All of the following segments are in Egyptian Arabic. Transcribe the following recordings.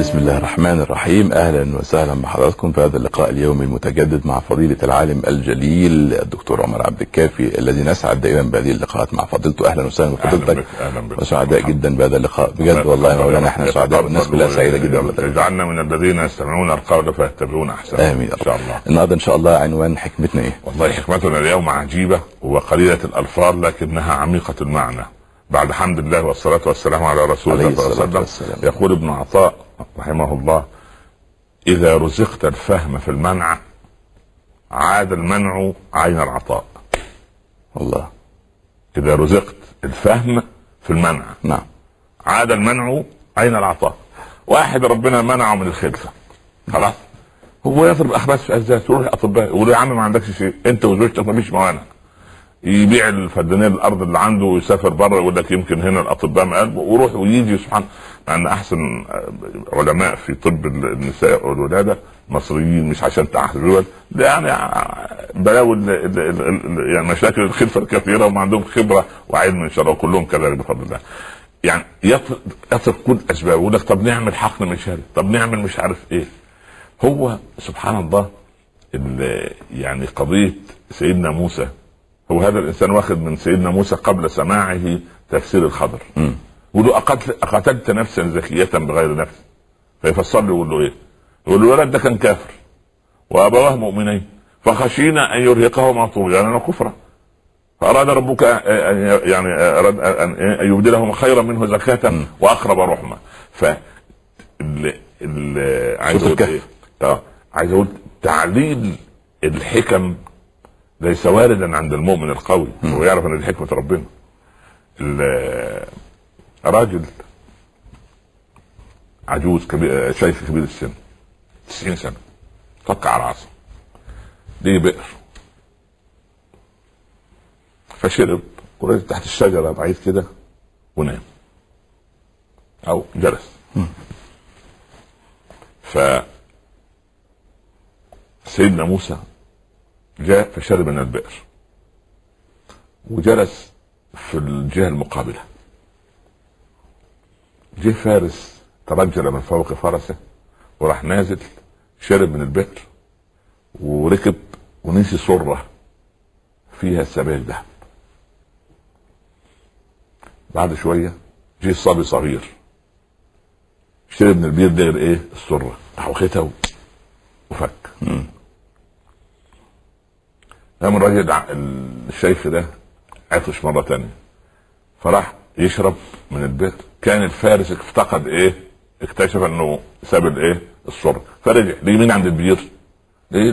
بسم الله الرحمن الرحيم اهلا وسهلا بحضراتكم في هذا اللقاء اليومي المتجدد مع فضيله العالم الجليل الدكتور عمر عبد الكافي الذي نسعد دائما بهذه اللقاءات مع فضيلته اهلا وسهلا بفضيلتك اهلا بك وسعداء جدا بهذا اللقاء بجد والله يا مولانا احنا سعداء والناس كلها سعيده جدا بهذا اللقاء. اجعلنا من الذين يستمعون القول فيتبعون احسنه امين يا ان شاء رب الله النهارده ان شاء الله عنوان حكمتنا ايه؟ والله حكمتنا اليوم عجيبه وقليله الالفاظ لكنها عميقه المعنى بعد حمد الله والصلاه والسلام على رسول عليه الله صلى الله الصلاة عليه وسلم والسلام. يقول ابن عطاء رحمه الله اذا رزقت الفهم في المنع عاد المنع عين العطاء الله اذا رزقت الفهم في المنع نعم عاد المنع عين العطاء واحد ربنا منعه من الخلفه خلاص هو يضرب اخباث في ازاز يروح الاطباء يقول له يا عم ما عندكش شيء انت وزوجتك ما فيش موانع يبيع الفدانين الارض اللي عنده ويسافر بره يقول لك يمكن هنا الاطباء ما قلبه ويروح ويجي سبحان مع ان احسن علماء في طب النساء والولاده مصريين مش عشان تحت الدول ده يعني بلاوي ال- ال- ال- ال- يعني مشاكل الخلفه الكثيره وما عندهم خبره وعلم ان شاء الله كلهم كذلك بفضل الله يعني يترك يترك كل اسباب يقول لك طب نعمل حقن مشاري طب نعمل مش عارف ايه هو سبحان الله ال- يعني قضيه سيدنا موسى هو هذا الانسان واخد من سيدنا موسى قبل سماعه تفسير الخضر مم. يقول له أقتل أقتلت نفسا زكية بغير نفس فيفسر له يقول له إيه؟ يقول له الولد ده كان كافر وأبواه مؤمنين فخشينا أن يرهقهما طغيانا وكفرا فأراد ربك أن يعني أراد أن أن يبدلهم خيرا منه زكاة وأقرب رحمة ف ال... ال... عايز سورة أقول إيه؟ اه عايز أقول تعليل الحكم ليس واردا عند المؤمن القوي هو يعرف ان دي حكمه ربنا ال- راجل عجوز كبير شيخ كبير السن 90 سنه فك على راسه ليه بئر فشرب ورجع تحت الشجره بعيد كده ونام او جلس ف سيدنا موسى جاء فشرب من البئر وجلس في الجهه المقابله جه فارس ترجل من فوق فرسه وراح نازل شرب من البئر وركب ونسي سره فيها سبايك ذهب بعد شويه جه صبي صغير شرب من البير ده غير ايه السره راح واخدها وفك قام الراجل ع- الشيخ ده عطش مره تانية فراح يشرب من البئر كان الفارس افتقد ايه اكتشف انه ساب الايه السر فرجع ليه مين عند البير ليه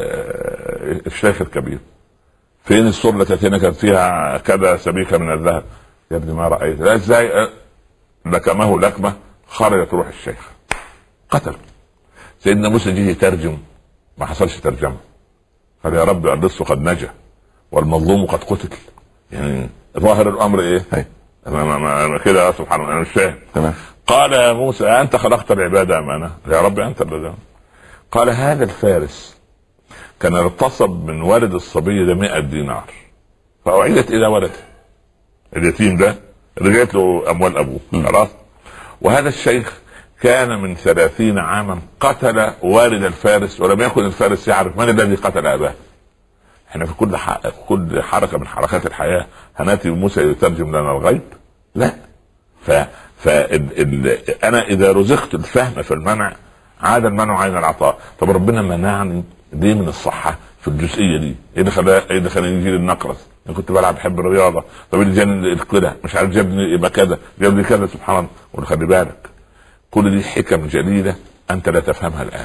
ال- الشيخ الكبير فين السر اللي كانت هنا كانت فيها كذا سبيكه من الذهب يا ابني ما رايت لا ازاي أه؟ لكمه لكمه خرجت روح الشيخ قتل سيدنا موسى جه يترجم ما حصلش ترجمه قال يا رب اللص قد نجا والمظلوم قد قتل يعني ظاهر الامر ايه؟ هي. ما ما ما كده يا سبحان الله انا مش فاهم تمام قال يا موسى انت خلقت العباد امانه يا رب انت اللي قال هذا الفارس كان اغتصب من والد الصبي ده 100 دينار فاعيدت الى ولده اليتيم ده رجعت له اموال ابوه خلاص وهذا الشيخ كان من ثلاثين عاما قتل والد الفارس ولم يكن الفارس يعرف من الذي قتل اباه احنا في كل ح... كل حركه من حركات الحياه هناتي موسى يترجم لنا الغيب لا ف ف ال... ال... انا اذا رزقت الفهم في المنع عاد المنع عين العطاء طب ربنا منعني ليه من الصحه في الجزئيه دي ايه اللي خلاه ايه اللي خلاني يجي لي النقرس انا كنت بلعب بحب الرياضه طب إيه اللي جاني كده مش عارف جابني يبقى كذا جاب لي كذا سبحان الله قول خلي بالك كل دي حكم جليله انت لا تفهمها الان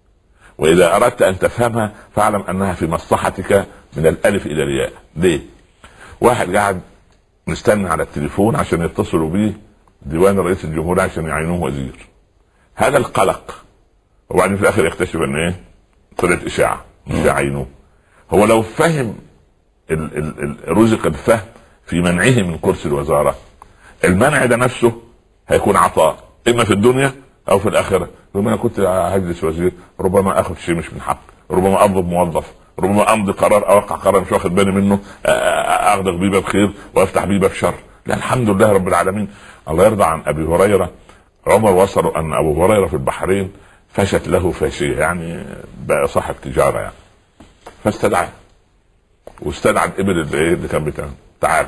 واذا اردت ان تفهمها فاعلم انها في مصلحتك من الالف الى الياء ليه واحد قاعد مستني على التليفون عشان يتصلوا بيه ديوان رئيس الجمهورية عشان يعينوه وزير هذا القلق وبعدين في الاخر يكتشف ان ايه طلعت اشاعه مش يعينوه هو لو فهم ال ال ال رزق الفهم في منعه من كرسي الوزاره المنع ده نفسه هيكون عطاء اما في الدنيا او في الاخره ربما انا كنت هجلس وزير ربما اخذ شيء مش من حق ربما اضرب موظف ربما امضي قرار اوقع قرار مش واخد بالي منه آه، آه، اغدق بيه باب خير وافتح بيه باب شر لا الحمد لله رب العالمين الله يرضى عن ابي هريره عمر وصلوا ان ابو هريره في البحرين فشت له فاشيه يعني بقى صاحب تجاره يعني فاستدعاه واستدعى الابل اللي, إيه اللي كان بتاعه تعال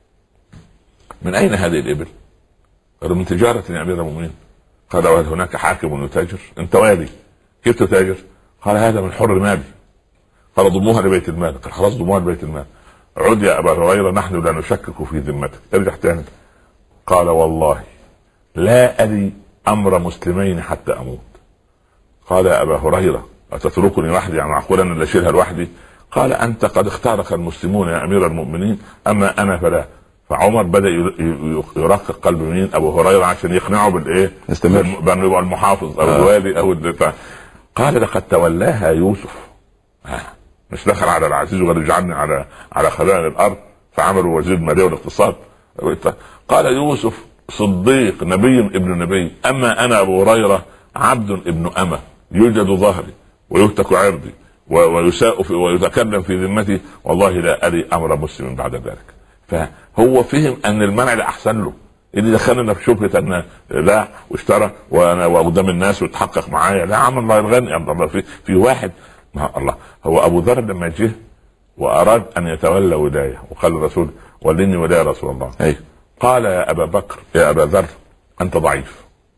من اين هذه الابل؟ قالوا من تجاره يا امير المؤمنين قال وهل هناك حاكم يتاجر؟ انت والي كيف تتاجر؟ قال هذا من حر مالي قال ضموها لبيت المال قال خلاص ضموها لبيت المال عد يا ابا هريره نحن لا نشكك في ذمتك ارجع تاني قال والله لا اري امر مسلمين حتى اموت قال يا ابا هريره اتتركني وحدي يعني معقول انا اللي اشيلها لوحدي قال انت قد اختارك المسلمون يا امير المؤمنين اما انا فلا فعمر بدا يرقق قلب مين ابو هريره عشان يقنعه بالايه؟ استمر بانه يبقى المحافظ او آه. الوالي او الدفاع قال لقد تولاها يوسف آه. مش دخل على العزيز وقال اجعلني على على خزائن الارض فعملوا وزير الماليه والاقتصاد قال يوسف صديق نبي ابن نبي اما انا ابو هريره عبد ابن امه يوجد ظهري ويهتك عرضي و- ويساء في ويتكلم في ذمتي والله لا اري امر مسلم بعد ذلك فهو فهم ان المنع ده احسن له اللي دخلنا في شبهه ان لا واشترى وانا وقدام الناس وتحقق معايا لا عم الله الغني عبد الله في في واحد ما الله هو ابو ذر لما جه واراد ان يتولى ولايه وقال الرسول ولني ولايه يا رسول الله ايوه قال يا ابا بكر يا ابا ذر انت ضعيف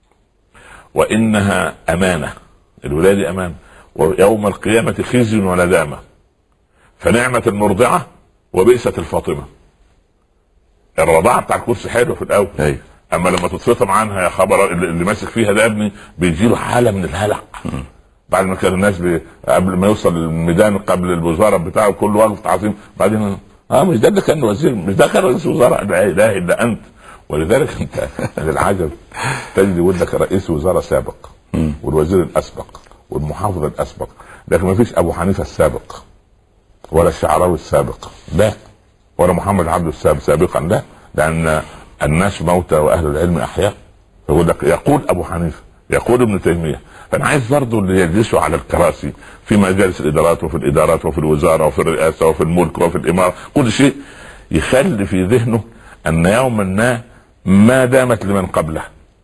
وانها امانه الولايه دي امانه ويوم القيامه خزي وندامه فنعمه المرضعه وبئست الفاطمه الرضاعه بتاع الكرسي حلو في الاول ايوه اما لما تتفطم عنها يا خبر اللي اللي ماسك فيها ده ابني بيجي له حاله من الهلع بعد ما كان الناس بي... قبل ما يوصل الميدان قبل الوزاره بتاعه كل وقت عظيم بعدين اه مش ده اللي كان وزير مش ده كان رئيس وزراء لا اله الا انت ولذلك انت للعجب تجد يقول لك رئيس وزراء سابق مم. والوزير الاسبق والمحافظ الاسبق لكن ما فيش ابو حنيفه السابق ولا الشعراوي السابق لا ولا محمد عبد السابق سابقا لا لان الناس موتى واهل العلم احياء يقول لك يقول ابو حنيفه يقول ابن تيميه فانا عايز برضه اللي يجلسوا على الكراسي في مجالس الادارات وفي الادارات وفي الوزاره وفي الرئاسه وفي الملك وفي الاماره كل شيء يخلي في ذهنه ان يوما ما ما دامت لمن قبله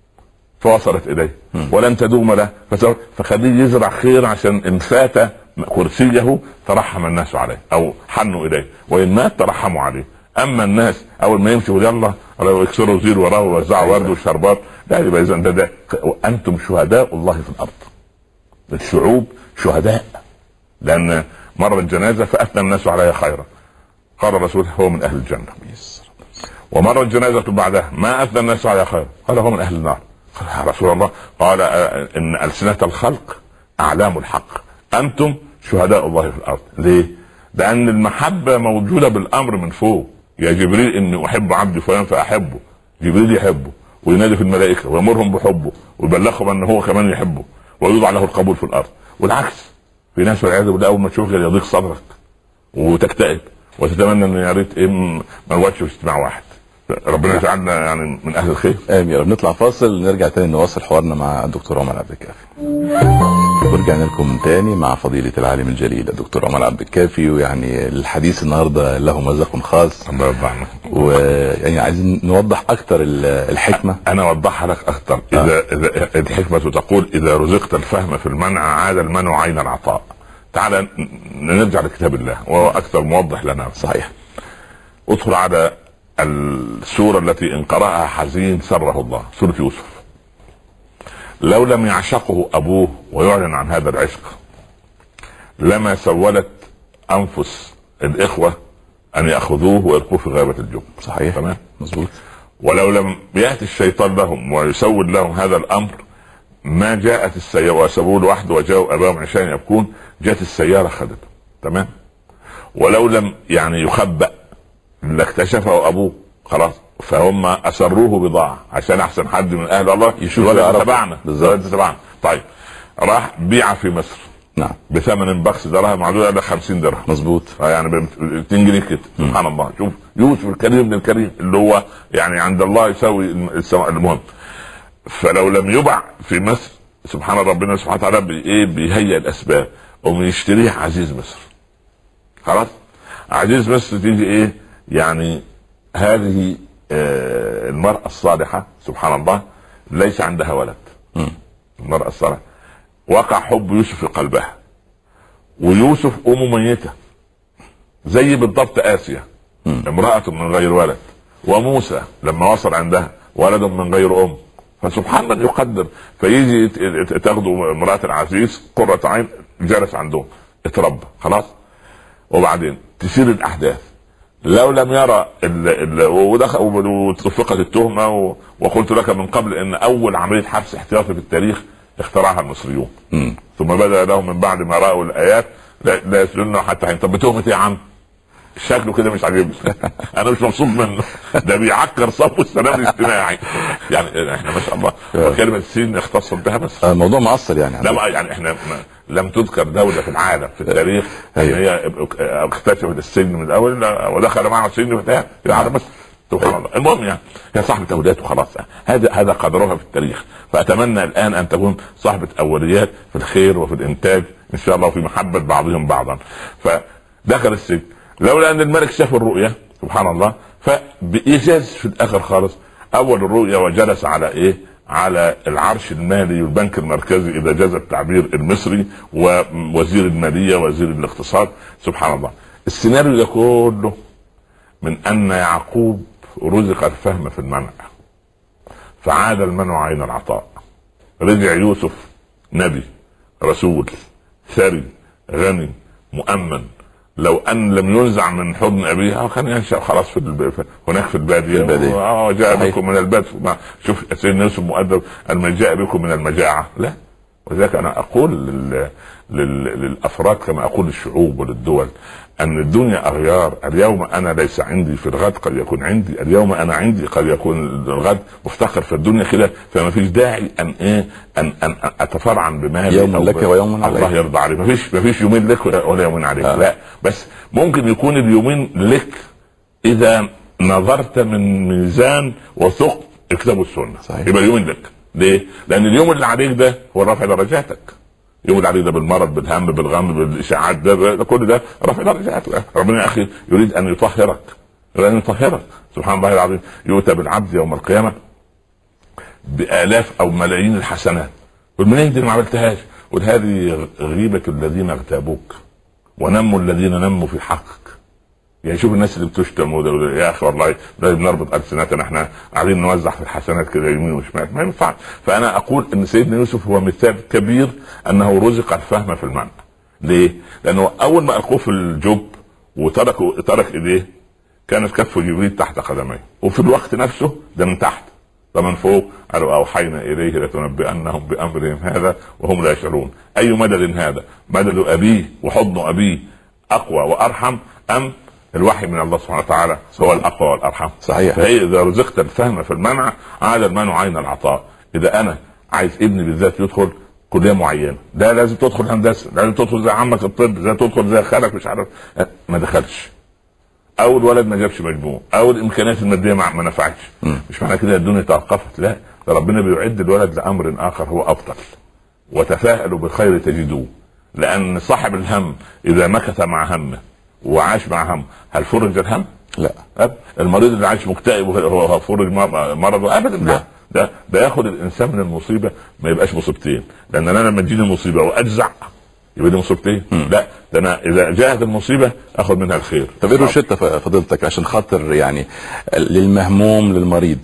فوصلت اليه ولن تدوم له فسوف- فخليه يزرع خير عشان ان فات كرسيه ترحم الناس عليه او حنوا اليه وان مات ترحموا عليه اما الناس اول ما يمشي يقول يلا ولا يكسروا زير وراه ويوزعوا ورد وشربات لا يبقى اذا ده, ده انتم شهداء الله في الارض الشعوب شهداء لان مرت جنازه فاثنى الناس عليها خيرا قال الرسول هو من اهل الجنه ومرت جنازه بعدها ما اثنى الناس عليها خيرا قال هو من اهل النار قال يا رسول الله قال آه، ان السنه الخلق اعلام الحق انتم شهداء الله في الارض ليه؟ لان المحبه موجوده بالامر من فوق يا جبريل اني احب عبدي فلان فاحبه جبريل يحبه وينادي في الملائكه ويامرهم بحبه ويبلغهم ان هو كمان يحبه ويوضع له القبول في الارض والعكس في ناس والعياذ بالله اول ما تشوفك يضيق صدرك وتكتئب وتتمنى ان يا ريت ايه ما نوقفش في اجتماع واحد ربنا يجعلنا يعني من اهل الخير امين يا رب نطلع فاصل نرجع تاني نواصل حوارنا مع الدكتور عمر عبد الكافي ورجعنا لكم تاني مع فضيلة العالم الجليل الدكتور عمر عبد الكافي ويعني الحديث النهارده له مذاق خاص الله يرضى عنك ويعني عايزين نوضح اكتر ال- الحكمة انا اوضحها لك اكثر اذا اذا الحكمه تقول اذا رزقت الفهم في المنع عاد المنع عين العطاء تعال ن- نرجع لكتاب الله وهو اكثر موضح لنا صحيح ادخل على السوره التي ان قراها حزين سره الله سوره يوسف لو لم يعشقه ابوه ويعلن عن هذا العشق لما سولت انفس الاخوه ان ياخذوه ويلقوه في غابه الجب صحيح تمام مظبوط ولو لم ياتي الشيطان لهم ويسول لهم هذا الامر ما جاءت السياره وسابوه لوحده وجاءوا اباهم عشان يبكون جاءت السياره خدته تمام ولو لم يعني يخبأ لاكتشفه ابوه خلاص فهم اسروه بضاعه عشان احسن حد من اهل الله يشوف الولد يعرفه. تبعنا بالظبط. الولد تبعنا طيب راح بيع في مصر نعم بثمن بخس دراهم معدوده الى 50 درهم مظبوط آه يعني ب 2 جنيه كده سبحان الله شوف يوسف الكريم ابن الكريم اللي هو يعني عند الله يساوي الم- السماء المهم فلو لم يبع في مصر سبحان ربنا سبحانه وتعالى بي ايه بيهيئ الاسباب ومن يشتريه عزيز مصر خلاص عزيز مصر تيجي ايه يعني هذه آه المرأة الصالحة سبحان الله ليس عندها ولد مم. المرأة الصالحة وقع حب يوسف في قلبها ويوسف أمه ميتة زي بالضبط آسيا مم. امرأة من غير ولد وموسى لما وصل عندها ولد من غير أم فسبحان من يقدر فيجي يت- يت- تاخدوا امرأة العزيز قرة عين جلس عندهم اتربى خلاص وبعدين تسير الأحداث لو لم يرى ال ال ودخل واتفقت التهمه و- وقلت لك من قبل ان اول عمليه حبس احتياطي في التاريخ اخترعها المصريون مم. ثم بدا لهم من بعد ما راوا الايات لا, لا يسجنونه حتى حين طب بتهمه ايه يا عم؟ شكله كده مش عاجبني انا مش مبسوط منه ده بيعكر صف السلام الاجتماعي يعني احنا ما شاء الله كلمه السين اختصت بها بس آه، الموضوع مؤثر يعني لا ما- يعني احنا ما لم تذكر دولة في العالم في التاريخ ان أيوة. هي اكتشفت السجن من الاول لا، ودخل معه السجن بتاع في العالم بس سبحان الله المهم يعني هي صاحبة اولاد وخلاص هذا هذا قدرها في التاريخ فاتمنى الان ان تكون صاحبة اوليات في الخير وفي الانتاج ان شاء الله وفي محبة بعضهم بعضا فدخل السجن لولا ان الملك شاف الرؤيا سبحان الله فبإيجاز في الاخر خالص اول الرؤيا وجلس على ايه على العرش المالي والبنك المركزي اذا جاز التعبير المصري ووزير الماليه وزير الاقتصاد سبحان الله السيناريو ده كله من ان يعقوب رزق الفهم في المنع فعاد المنع عين العطاء رجع يوسف نبي رسول ثري غني مؤمن لو ان لم ينزع من حضن ابيه آه، كان ينشا خلاص في الب... في- هناك في الباديه في البادية. اه جاء صحيح. بكم من البدو ما شوف سيدنا يوسف مؤدب ان جاء بكم من المجاعه لا ولذلك انا اقول لل... لل... للافراد كما اقول للشعوب وللدول ان الدنيا اغيار اليوم انا ليس عندي في الغد قد يكون عندي اليوم انا عندي قد يكون الغد مفتقر في الدنيا كده فما فيش داعي ان ايه ان ان أن اتفرعن بمالي يوم أو لك ب- ويوم عليك. الله يرضى عليك ما فيش ما فيش يومين لك ولا ولا يومين عليك آه. لا بس ممكن يكون اليومين لك اذا نظرت من ميزان وثقت كتاب السنه صحيح. يبقى اليومين لك ليه؟ لان اليوم اللي عليك ده هو رفع درجاتك اليوم اللي عليك ده بالمرض بالهم بالغم بالاشاعات ده, ده كل ده رفع درجات ربنا يا اخي يريد ان يطهرك يريد ان يطهرك سبحان الله العظيم يؤتى بالعبد يوم القيامه بالاف او ملايين الحسنات والملايين دي ما عملتهاش وهذه غيبه الذين اغتابوك ونموا الذين نموا في حقك يعني شوف الناس اللي بتشتم وده- يا اخي والله لازم نربط السنتنا احنا قاعدين نوزع في الحسنات كده يمين وشمال ما ينفعش فانا اقول ان سيدنا يوسف هو مثال كبير انه رزق الفهم في المعنى ليه؟ لانه اول ما القوه في الجب وترك ترك ايديه كانت كف جبريل تحت قدميه وفي الوقت نفسه ده من تحت فمن فوق قالوا اوحينا اليه لتنبئنهم بامرهم هذا وهم لا يشعرون اي مدد هذا مدد ابيه وحضن ابيه اقوى وارحم ام الوحي من الله سبحانه وتعالى هو الاقوى والارحم صحيح. فهي اذا رزقت الفهم في المنع عاد المنع عين العطاء اذا انا عايز ابني بالذات يدخل كليه معينه ده لازم تدخل هندسه لازم تدخل زي عمك الطب زي تدخل زي خالك مش عارف أه، ما دخلش او الولد ما جابش مجموع او الامكانيات الماديه ما ما نفعتش مش معنى كده الدنيا توقفت لا ده ربنا بيعد الولد لامر اخر هو افضل وتفاءلوا بالخير تجدوه لان صاحب الهم اذا مكث مع همه وعاش مع هم هل فرج الهم؟ لا أب- المريض اللي عايش مكتئب وهو هو فرج م- مرضه ابدا لا ده ده ياخد الانسان من المصيبه ما يبقاش مصيبتين لان انا لما تجيني مصيبه واجزع يبقى دي مصيبتين لا ده انا اذا جاءت المصيبه اخذ منها الخير طب ايه روشتة ف- فضيلتك عشان خاطر يعني للمهموم للمريض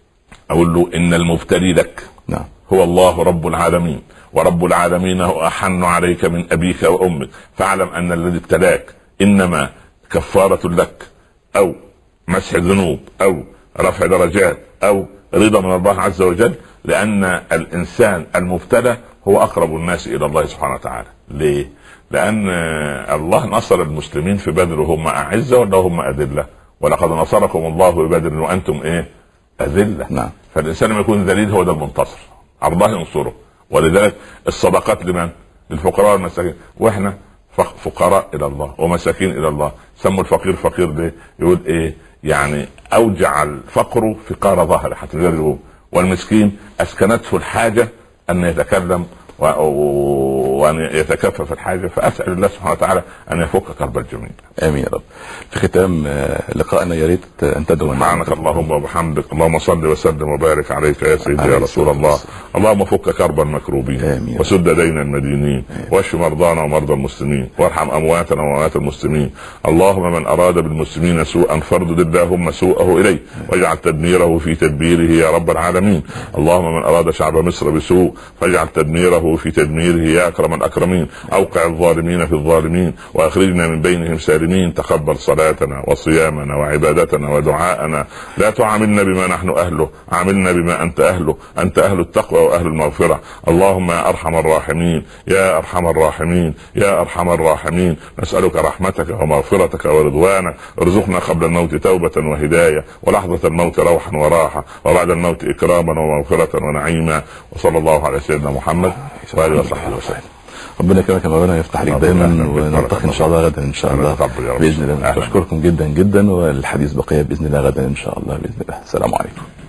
اقول له ان المبتلي لك نعم هو الله رب العالمين ورب العالمين هو احن عليك من ابيك وامك فاعلم ان الذي ابتلاك انما كفاره لك او مسح الذنوب او رفع درجات او رضا من الله عز وجل لان الانسان المبتلى هو اقرب الناس الى الله سبحانه وتعالى ليه لان الله نصر المسلمين في بدر وهم اعزه ولا هم اذله ولقد نصركم الله ببدر وانتم ايه اذله نعم. فالانسان لما يكون ذليل هو ده المنتصر على الله ينصره ولذلك الصدقات لمن؟ للفقراء والمساكين واحنا فق- فقراء الى الله ومساكين الى الله سموا الفقير فقير ليه؟ يقول ايه؟ يعني اوجع الفقر فقار ظهره حتى يجربه والمسكين اسكنته الحاجه ان يتكلم و- و- وان يتكفف الحاجه فاسال الله سبحانه وتعالى ان يفك كرب الجميع امين يا رب في ختام آه، لقائنا يا ريت ان تدعو لنا. سبحانك اللهم وبحمدك اللهم صل وسلم وبارك عليك يا سيدي عليه يا رسول الصلاة الله والسلام. اللهم فك كرب المكروبين آمين. وسد دين المدينين واشف مرضانا ومرضى المسلمين وارحم امواتنا واموات المسلمين اللهم من اراد بالمسلمين سوءا فاردد اللهم سوءه اليه واجعل تدميره في تدبيره يا رب العالمين اللهم من اراد شعب مصر بسوء فاجعل تدميره في تدميره يا اكرم الاكرمين اوقع الظالمين في الظالمين واخرجنا من بينهم سالمين تقبل صلاتنا وصيامنا وعبادتنا ودعاءنا لا تعاملنا بما نحن اهله عاملنا بما انت اهله انت اهل التقوى واهل المغفره اللهم يا ارحم الراحمين يا ارحم الراحمين يا ارحم الراحمين نسالك رحمتك ومغفرتك ورضوانك ارزقنا قبل الموت توبه وهدايه ولحظه الموت روحا وراحه وبعد الموت اكراما ومغفره ونعيما وصلى الله على سيدنا محمد واله وصحبه وسلم ربنا يكرمك يا مولانا يفتح عليك ربنا دايما يخليك. ونلتقي ان شاء الله غدا ان شاء الله ربنا يا رب. باذن الله أهلاً. بشكركم جدا جدا والحديث بقيه باذن الله غدا ان شاء الله باذن الله السلام عليكم